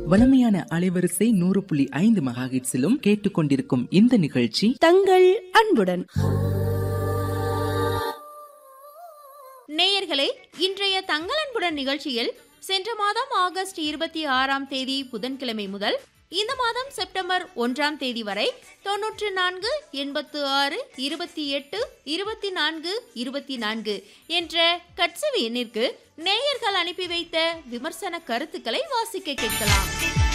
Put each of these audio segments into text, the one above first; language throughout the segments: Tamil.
வளமையான அலைவரிசை நூறு புள்ளி ஐந்து மெகாஹிட்ஸிலும் கேட்டுக்கொண்டிருக்கும் இந்த நிகழ்ச்சி தங்கள் அன்புடன் நேயர்களே இன்றைய தங்களன்புடன் நிகழ்ச்சியில் சென்ற மாதம் ஆகஸ்ட் இருபத்தி ஆறாம் தேதி புதன்கிழமை முதல் இந்த மாதம் செப்டம்பர் ஒன்றாம் தேதி வரை தொன்னூற்று நான்கு எண்பத்து ஆறு இருபத்தி எட்டு இருபத்தி நான்கு இருபத்தி நான்கு என்ற கட்சவி எண்ணிற்கு நேயர்கள் அனுப்பி வைத்த விமர்சன கருத்துக்களை வாசிக்க கேட்கலாம்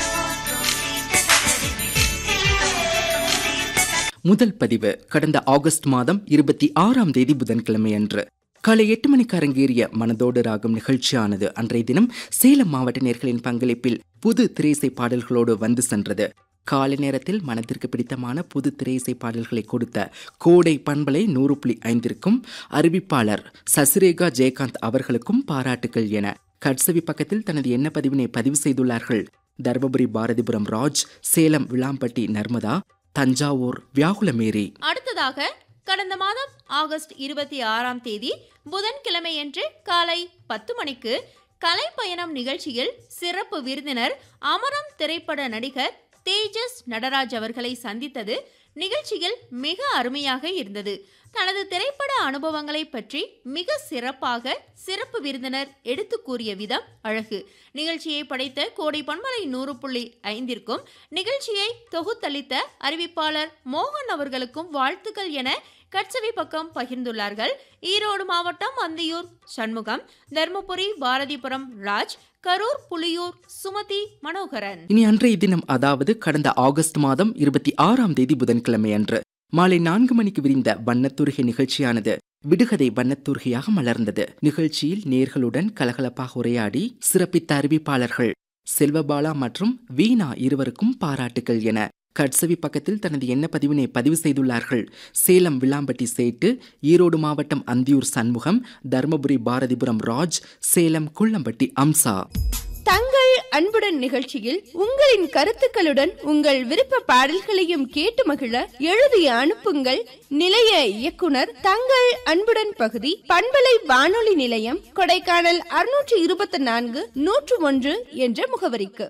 முதல் பதிவு கடந்த ஆகஸ்ட் மாதம் இருபத்தி ஆறாம் தேதி புதன்கிழமை அன்று காலை எட்டு மணிக்கு அரங்கேறிய மனதோடு ராகம் நிகழ்ச்சியானது அன்றைய தினம் சேலம் மாவட்ட நேர்களின் பங்களிப்பில் புது திரைசை பாடல்களோடு வந்து சென்றது காலை நேரத்தில் மனதிற்கு பிடித்தமான புது திரையிசை பாடல்களை கொடுத்த கோடை பண்பலை நூறு புள்ளி ஐந்திற்கும் அறிவிப்பாளர் சசிரேகா ஜெயகாந்த் அவர்களுக்கும் பாராட்டுகள் என கட்சவி பக்கத்தில் தனது எண்ண பதிவினை பதிவு செய்துள்ளார்கள் தர்மபுரி பாரதிபுரம் ராஜ் சேலம் விளாம்பட்டி நர்மதா தஞ்சாவூர் வியாகுலமேரி அடுத்ததாக கடந்த மாதம் ஆகஸ்ட் இருபத்தி ஆறாம் தேதி புதன்கிழமையன்று காலை பத்து மணிக்கு கலை பயணம் நிகழ்ச்சியில் சிறப்பு விருந்தினர் அமரம் திரைப்பட நடிகர் தேஜஸ் நடராஜ் அவர்களை சந்தித்தது நிகழ்ச்சியில் மிக அருமையாக இருந்தது தனது திரைப்பட அனுபவங்களை பற்றி மிக சிறப்பாக சிறப்பு விருந்தினர் எடுத்து கூறிய விதம் அழகு நிகழ்ச்சியை படைத்த கோடை பண்பலை நூறு புள்ளி ஐந்திற்கும் நிகழ்ச்சியை தொகுத்தளித்த அறிவிப்பாளர் மோகன் அவர்களுக்கும் வாழ்த்துக்கள் என கட்சவி பக்கம் பகிர்ந்துள்ளார்கள் ஈரோடு மாவட்டம் அந்தியூர் சண்முகம் தர்மபுரி பாரதிபுரம் ராஜ் கரூர் புலியூர் சுமதி மனோகரன் இனி அன்றைய தினம் அதாவது கடந்த ஆகஸ்ட் மாதம் இருபத்தி ஆறாம் தேதி புதன்கிழமை அன்று மாலை நான்கு மணிக்கு விரிந்த வண்ணத்துருகை நிகழ்ச்சியானது விடுகதை வண்ணத்துருகையாக மலர்ந்தது நிகழ்ச்சியில் நேர்களுடன் கலகலப்பாக உரையாடி சிறப்பித்த அறிவிப்பாளர்கள் செல்வபாலா மற்றும் வீணா இருவருக்கும் பாராட்டுகள் என கட்சவி பக்கத்தில் தனது எண்ண பதிவினை பதிவு செய்துள்ளார்கள் சேலம் விளாம்பட்டி சேட்டு ஈரோடு மாவட்டம் அந்தியூர் சண்முகம் தர்மபுரி பாரதிபுரம் ராஜ் சேலம் குள்ளம்பட்டி அம்சா தங்கள் அன்புடன் நிகழ்ச்சியில் உங்களின் கருத்துக்களுடன் உங்கள் விருப்ப பாடல்களையும் கேட்டு மகிழ எழுதி அனுப்புங்கள் நிலைய இயக்குனர் தங்கள் அன்புடன் பகுதி பண்பலை வானொலி நிலையம் கொடைக்கானல் அறுநூற்று இருபத்தி நான்கு நூற்று ஒன்று என்ற முகவரிக்கு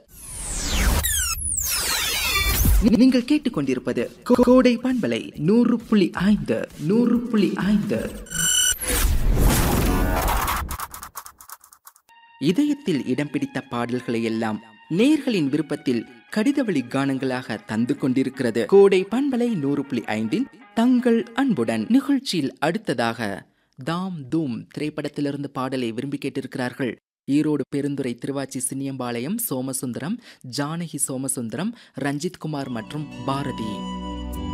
நீங்கள் கேட்டுக்கொண்டிருப்பது கோ- கோடை பண்பலை நூறு புள்ளி ஐந்து நூறு புள்ளி ஐந்து இதயத்தில் இடம் பிடித்த பாடல்களை எல்லாம் நேர்களின் விருப்பத்தில் கடிதவழி கானங்களாக தந்து கொண்டிருக்கிறது கோடை பண்பலை நூறு புள்ளி ஐந்தின் தங்கள் அன்புடன் நிகழ்ச்சியில் அடுத்ததாக தாம் தூம் திரைப்படத்திலிருந்து பாடலை விரும்பி கேட்டிருக்கிறார்கள் ஈரோடு பெருந்துறை திருவாச்சி சின்னியம்பாளையம் சோமசுந்தரம் ஜானகி சோமசுந்தரம் ரஞ்சித் குமார் மற்றும் பாரதி